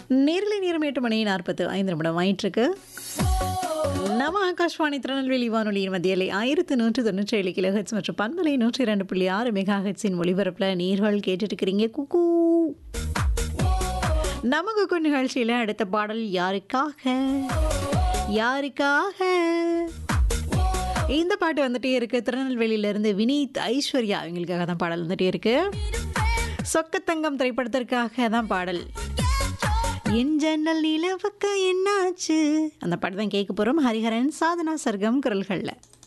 நேரலை நேரம் எட்டு மணி நாற்பத்து ஐந்து நிமிடம் ஆயிட்டிருக்கு நம்ம ஆகாஷ்வாணி திருநெல்வேலி வானொலியின் மத்தியிலே ஆயிரத்து நூற்று தொண்ணூற்றி ஏழு கிலோஹெட்ஸ் மற்றும் பண்பலை நூற்றி இரண்டு புள்ளி ஆறு மெகா ஹெட்ஸின் ஒளிபரப்பில் நீர்கள் கேட்டுட்டு இருக்கிறீங்க குக்கூ நம்ம குக்கு நிகழ்ச்சியில் அடுத்த பாடல் யாருக்காக யாருக்காக இந்த பாட்டு வந்துட்டே இருக்கு திருநெல்வேலியிலேருந்து வினீத் ஐஸ்வர்யா இவங்களுக்காக தான் பாடல் வந்துட்டே இருக்கு சொக்கத்தங்கம் திரைப்படத்திற்காக தான் பாடல் என் ஜன்னல் நிலவுக்கு என்னாச்சு அந்த பாட்டு தான் கேட்க போகிறோம் ஹரிஹரன் சாதனா சர்க்கம் குரல்களில்